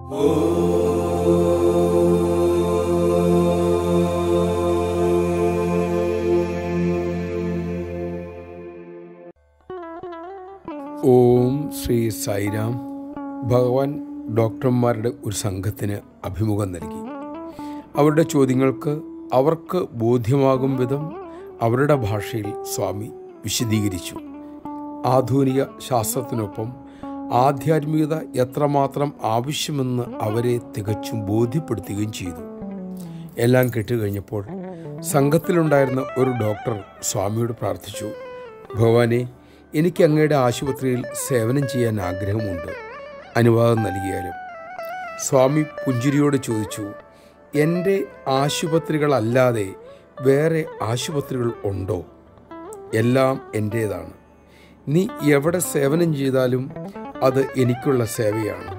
ഓം ശ്രീ സായിരാം ഭഗവാൻ ഡോക്ടർമാരുടെ ഒരു സംഘത്തിന് അഭിമുഖം നൽകി അവരുടെ ചോദ്യങ്ങൾക്ക് അവർക്ക് ബോധ്യമാകും വിധം അവരുടെ ഭാഷയിൽ സ്വാമി വിശദീകരിച്ചു ആധുനിക ശാസ്ത്രത്തിനൊപ്പം ആധ്യാത്മികത എത്രമാത്രം ആവശ്യമെന്ന് അവരെ തികച്ചും ബോധ്യപ്പെടുത്തുകയും ചെയ്തു എല്ലാം കെട്ടുകഴിഞ്ഞപ്പോൾ സംഘത്തിലുണ്ടായിരുന്ന ഒരു ഡോക്ടർ സ്വാമിയോട് പ്രാർത്ഥിച്ചു ഭഗവാനെ എനിക്ക് അങ്ങയുടെ ആശുപത്രിയിൽ സേവനം ചെയ്യാൻ ആഗ്രഹമുണ്ട് അനുവാദം നൽകിയാലും സ്വാമി പുഞ്ചിരിയോട് ചോദിച്ചു എൻ്റെ ആശുപത്രികളല്ലാതെ വേറെ ആശുപത്രികൾ ഉണ്ടോ എല്ലാം എൻ്റേതാണ് നീ എവിടെ സേവനം ചെയ്താലും അത് എനിക്കുള്ള സേവയാണ്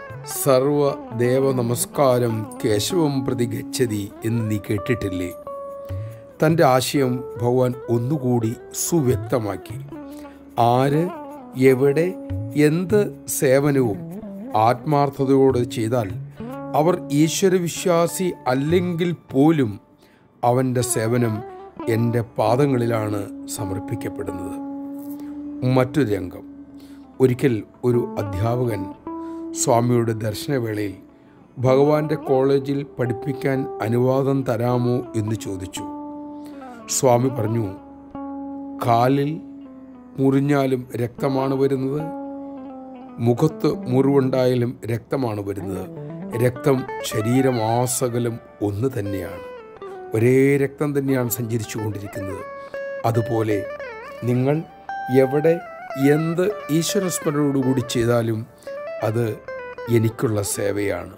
സർവ ദേവ നമസ്കാരം കേശവം പ്രതി ഗച്ഛതി എന്ന് നീ കേട്ടിട്ടില്ലേ തൻ്റെ ആശയം ഭഗവാൻ ഒന്നുകൂടി സുവ്യക്തമാക്കി ആര് എവിടെ എന്ത് സേവനവും ആത്മാർത്ഥതയോട് ചെയ്താൽ അവർ ഈശ്വരവിശ്വാസി അല്ലെങ്കിൽ പോലും അവൻ്റെ സേവനം എൻ്റെ പാദങ്ങളിലാണ് സമർപ്പിക്കപ്പെടുന്നത് മറ്റൊരു രംഗം ഒരിക്കൽ ഒരു അധ്യാപകൻ സ്വാമിയുടെ ദർശനവേളയിൽ ഭഗവാന്റെ കോളേജിൽ പഠിപ്പിക്കാൻ അനുവാദം തരാമോ എന്ന് ചോദിച്ചു സ്വാമി പറഞ്ഞു കാലിൽ മുറിഞ്ഞാലും രക്തമാണ് വരുന്നത് മുഖത്ത് മുറിവുണ്ടായാലും രക്തമാണ് വരുന്നത് രക്തം ശരീരമാസകലം ഒന്ന് തന്നെയാണ് ഒരേ രക്തം തന്നെയാണ് സഞ്ചരിച്ചു കൊണ്ടിരിക്കുന്നത് അതുപോലെ നിങ്ങൾ എവിടെ എന്ത് ഈശ്വരസ്മരണയോടുകൂടി ചെയ്താലും അത് എനിക്കുള്ള സേവയാണ്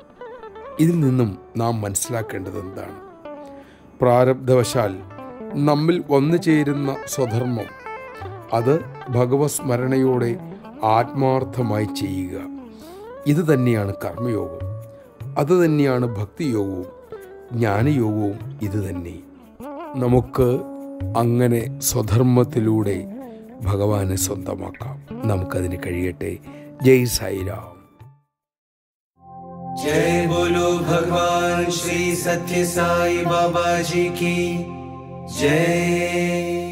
ഇതിൽ നിന്നും നാം മനസ്സിലാക്കേണ്ടത് എന്താണ് പ്രാരബ്ധവശാൽ നമ്മിൽ വന്നു ചേരുന്ന സ്വധർമ്മം അത് ഭഗവത് സ്മരണയോടെ ആത്മാർത്ഥമായി ചെയ്യുക ഇത് തന്നെയാണ് കർമ്മയോഗം അത് തന്നെയാണ് ഭക്തിയോഗവും ജ്ഞാനയോഗവും ഇത് തന്നെ നമുക്ക് അങ്ങനെ സ്വധർമ്മത്തിലൂടെ ഭഗവാനെ സ്വന്തമാക്കാം നമുക്കതിന് കഴിയട്ടെ ജയ് സായിരാം जय बोलो भगवान श्री सत्य साई बाबा जी की जय